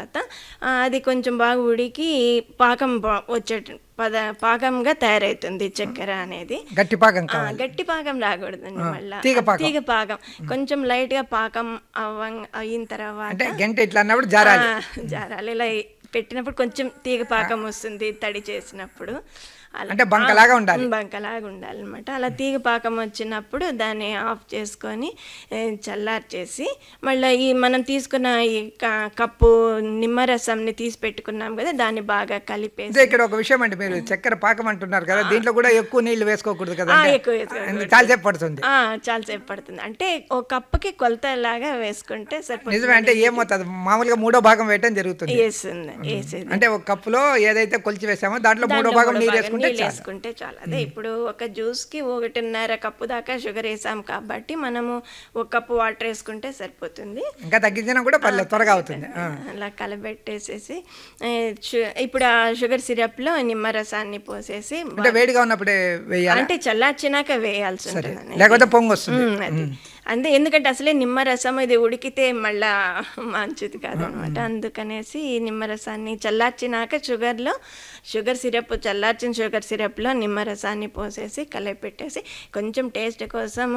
తర్వాత ఆ, అది కొంచెం బాగా ఉడికి పాకం బా- వచ్చే పద పాకంగా తయారవుతుంది చక్కెర అనేది గట్టి పాకం ఆ, కావాలి గట్టి పాకం రాకూడదండి మళ్ళీ తీగ పాకం. తీగ పాకం కొంచెం లైట్ గా పాకం అవ్వం అయిన తర్వాత అంటే గంట ఇట్లా అన్నప్పుడు జారాలి ఆ, జారాలి ఇలా పెట్టినప్పుడు కొంచెం తీగ పాకం వస్తుంది తడి చేసినప్పుడు అలా- అంటే బంకలాగా ఉండాలి. ఉమ్, బంకలాగా ఉండాలన్నమాట అలా తీగ పాకం వచ్చినప్పుడు దాన్ని ఆఫ్ చేసుకొని ఏ, చల్లార్చేసి మళ్ళీ ఈ మనం తీసుకున్న ఈ క- కప్పు నిమ్మరసంని తీసి పెట్టుకున్నాం కదా దాన్ని బాగా కలిపేసి ఇదే ఇక్కడ ఒక విషయం అండి మీరు చక్కెర పాకం అంటున్నారు కదా దీంట్లో కూడా ఎక్కువ నీళ్లు వేసుకోకూడదు కదా ఆ, అంటే ఎక్కువ వేసుకోకూడదు. చాలాసేపు పడుతుంది ఆ, చాలాసేపు పడుతుంది అంటే ఒక కప్పుకి కొలతలాగా వేసుకుంటే సరిపోతుంది నిజమే అంటే ఏమవుతుంది మామూలుగా మూడో భాగం వేయటం జరుగుతుంది వేసింది వేసేది అంటే ఒక కప్పులో ఏదైతే కొలిచి వేసామో దాంట్లో మూడో దాంట్లో భాగం మూడో నీరు భాగం వేసుకుంటే నీళ్ళు చాలు వేసుకుంటే చాలు అదే ఇప్పుడు ఒక జ్యూస్ కి ఒకటిన్నర కప్పు దాకా షుగర్ వేసాం కాబట్టి మనము ఒక కప్పు వాటర్ వేసుకుంటే సరిపోతుంది ఇంకా తగ్గించినా కూడా పర్లేదు త్వరగా అవుతుంది ఆ. అలా కలబెట్టేసేసి ఏ, షు- ఇప్పుడు ఆ షుగర్ సిరప్ లో నిమ్మరసాన్ని పోసేసి అంటే వేడిగా ఉన్నప్పుడే వేయాలి అంటే చల్లార్చినాక వేయాల్సి ఉంటుంది లేకపోతే పొంగు వస్తుంది అది అంతే ఎందుకంటే అసలే నిమ్మరసం ఇది ఉడికితే మళ్ళా మంచిది కాదనమాట అందుకనేసి ఈ నిమ్మరసాన్ని చల్లార్చినాక షుగర్లో షుగర్ సిరప్ చల్లార్చిన షుగర్ సిరప్లో నిమ్మరసాన్ని పోసేసి కలిపెట్టేసి కొంచెం టేస్ట్ కోసము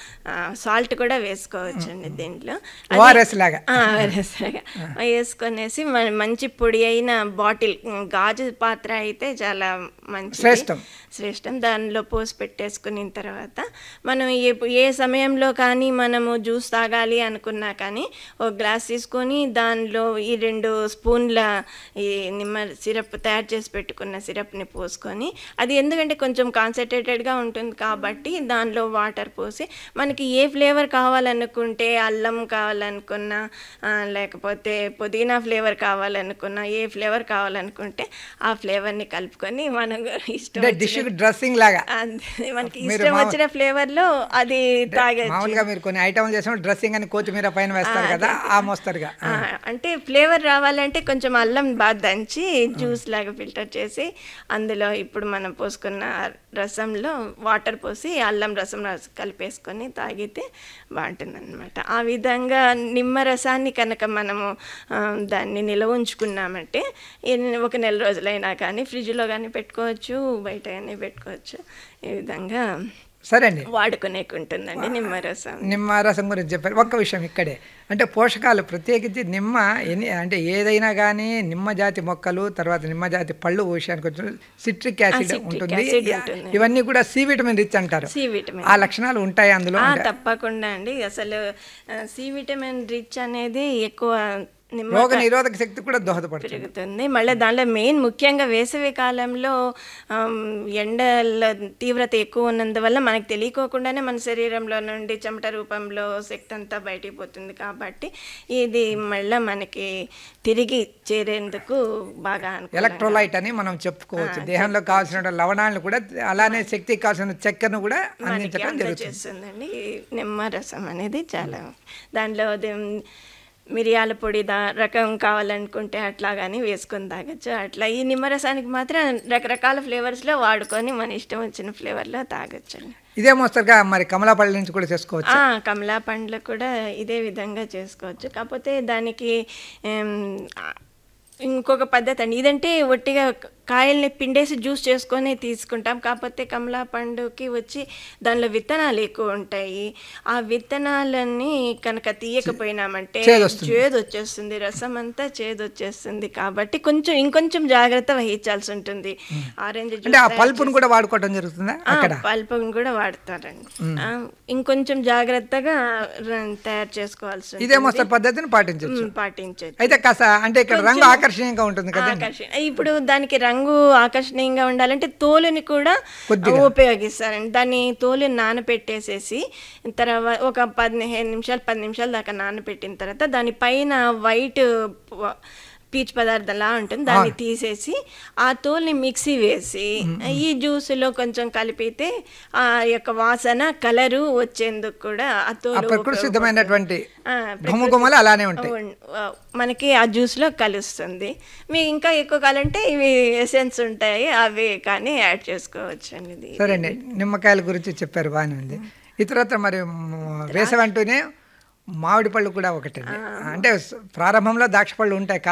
సాల్ట్ కూడా వేసుకోవచ్చండి దీంట్లో అది- ఓఆర్ఎస్ లాగా ఆ, వేరేసాగా. వేసుకొనేసి మ- మంచి పొడి అయిన బాటిల్ ఉమ్, గాజు పాత్ర అయితే చాలా మంచి శ్రేష్టం. శ్రేష్టం దానిలో పోసి పెట్టేసుకున్న తర్వాత మనం ఏ ఏ సమయంలో కానీ మనము జ్యూస్ తాగాలి అనుకున్నా కానీ ఒక గ్లాస్ తీసుకొని దానిలో ఈ రెండు స్పూన్ల ఈ నిమ్మ సిరప్ తయారు చేసి పెట్టుకున్న సిరప్ని పోసుకొని అది ఎందుకంటే కొంచెం కాన్సన్ట్రేటెడ్గా ఉంటుంది కాబట్టి దానిలో వాటర్ పోసి మనకి ఏ ఫ్లేవర్ కావాలనుకుంటే అల్లం కావాలనుకున్నా ఆ, లేకపోతే పుదీనా ఫ్లేవర్ కావాలనుకున్నా ఏ ఫ్లేవర్ కావాలనుకుంటే ఆ ఫ్లేవర్ని కలుపుకొని మనం ఇష్టం అంటే డిష్ డ్రెస్సింగ్ లాగా అంతే మనకి మీరు ఇష్టం మామూలు- వచ్చిన ఫ్లేవర్ లో అది తాగొచ్చు మామూలుగా మీరు కొన్ని ఐటమ్లు చేసినప్పుడు డ్రెస్సింగ్ అని కొత్తిమీర పైన వేస్తారు కదా ఆ మోస్తరుగా ఆ, అంటే ఫ్లేవర్ రావాలంటే కొంచెం అల్లం బాగా దంచి జ్యూస్ లాగా ఫిల్టర్ చేసి అందులో ఇప్పుడు మనం పోసుకున్న రసంలో వాటర్ పోసి అల్లం రసం రసం కలిపేసుకొని తాగితే బాగుంటుంది అనమాట ఆ విధంగా నిమ్మ రసాన్ని కనుక మనము ఆ, దాన్ని నిల్వ ఉంచుకున్నామంటే ఎన్ని- ఒక నెల రోజులైనా కానీ ఫ్రిడ్జ్లో కానీ పెట్టుకోవచ్చు బయట కానీ పెట్టుకోవచ్చు ఈ విధంగా సరే అండి వాడుకునేకి ఉంటుందండి నిమ్మరసం నిమ్మ రసం గురించి చెప్పారు ఒక్క విషయం ఇక్కడే అంటే పోషకాలు ప్రత్యేకించి నిమ్మ ఎన్ని అంటే ఏదైనా కానీ నిమ్మ జాతి మొక్కలు తర్వాత నిమ్మ జాతి పళ్ళు విషయానికి వచ్చిన సిట్రిక్ యాసిడ్ citric ఉంటుంది acid ఉంటుంది. ఇవన్నీ కూడా సి విటమిన్ రిచ్ అంటారు సి విటమిన్ ఆ లక్షణాలు ఉంటాయి అందులో ఆ, తప్పకుండా అండి అసలు ఆ, సి విటమిన్ రిచ్ అనేది ఎక్కువ నిమ్మ రోగ నిరోధక శక్తి కూడా దోహదపడుతుంది పెరుగుతుంది మళ్ళీ దానిలో మెయిన్ ముఖ్యంగా వేసవి కాలంలో ఆమ్, ఎండల తీవ్రత ఎక్కువ ఉన్నందువల్ల మనకు తెలియకోకుండానే మన శరీరంలో నుండి చెమట రూపంలో శక్తి అంతా బయటికి పోతుంది కాబట్టి ఇది మళ్ళీ మనకి తిరిగి చేరేందుకు బాగా అనుకూలంగా ఎలక్ట్రోలైట్ అని మనం చెప్పుకోవచ్చు దేహంలో కావాల్సిన లవణాలను కూడా అలానే శక్తికి కావాల్సిన చక్కెరను కూడా మనకి అందించడం జరుగుతుంది అందజేస్తుందండి ఈ నిమ్మరసం అనేది చాలా దాంట్లో అది మిరియాల పొడి దా రకం కావాలనుకుంటే అట్లా కానీ వేసుకొని తాగొచ్చు అట్లా ఈ నిమ్మరసానికి మాత్రం రకరకాల ఫ్లేవర్స్లో వాడుకొని మన ఇష్టం వచ్చిన ఫ్లేవర్లో తాగొచ్చు ఇదే మోస్తరుగా మరి కమలాపల్లి నుంచి కూడా చేసుకోవచ్చు ఆ, కమలా పండ్లు కూడా ఇదే విధంగా చేసుకోవచ్చు కాకపోతే దానికి ఏం, ఆ, ఇంకొక పద్ధతి అండి ఇదంటే ఒట్టిగా కాయల్ని పిండేసి జ్యూస్ చేసుకొని తీసుకుంటాం కాకపోతే కమలా పండుకి వచ్చి దానిలో విత్తనాలు ఎక్కువ ఉంటాయి ఆ విత్తనాలన్నీ కనుక తీయకపోయినామంటే చేదొస్తుంది. చేదు వచ్చేస్తుంది రసం అంతా చేదు వచ్చేస్తుంది కాబట్టి కొంచెం ఇంకొంచెం జాగ్రత్త వహించాల్సి ఉంటుంది ఆరెంజ్ అంటే ఆ జ్యూస్ పల్పును కూడా వాడుకోవడం జరుగుతుందా ఆ, అక్కడ పల్పం కూడా వాడతారండి ఆ, ఇంకొంచెం జాగ్రత్తగా ర- తయారు చేసుకోవాల్సి ఇదే ఉంటుంది. మోస్తరు పద్ధతిని పాటించవచ్చు ఉమ్, పాటించవచ్చు అయితే కాస్త అంటే ఇక్కడ రంగు ఆకర్షణీయంగా ఉంటుంది కదా ఆకర్షణ ఇప్పుడు దానికి రంగు ఆకర్షణీయంగా ఉండాలంటే తోలుని కూడా కొద్దిగా. ఉపయోగిస్తారండి దాన్ని తోలుని నానబెట్టేసేసి తర్వాత ఒక పదిహేను నిమిషాలు పది నిమిషాల దాకా నానబెట్టిన తర్వాత దాని పైన వైట్ ప- పీచు పదార్థంలా ఉంటుంది దాన్ని తీసేసి ఆ తోలుని మిక్సీ వేసి ఈ జ్యూస్లో కొంచెం కలిపితే ఆ యొక్క వాసన కలరు వచ్చేందుకు కూడా ఆ ఆ తోలు ప్రకృతి సిద్ధమైనటువంటి ఆ, ఘుమఘుమలు అలానే ఉంటాయి ఉన్- ఆ, మనకి ఆ జ్యూస్లో కలుస్తుంది మీకు ఇంకా ఎక్కువ కావాలంటే ఇవి ఎసెన్స్ ఉంటాయి అవి కానీ యాడ్ చేసుకోవచ్చు అండి ఇది సరే అండి నిమ్మకాయల గురించి చెప్పారు బాగానే ఉంది ఈ తర్వాత మరి మ్, వేసవి అంటూనే మామిడి పళ్ళు కూడా ఒకటండి అంటే ప్రారంభంలో ద్రాక్ష పళ్ళు ఉంటాయి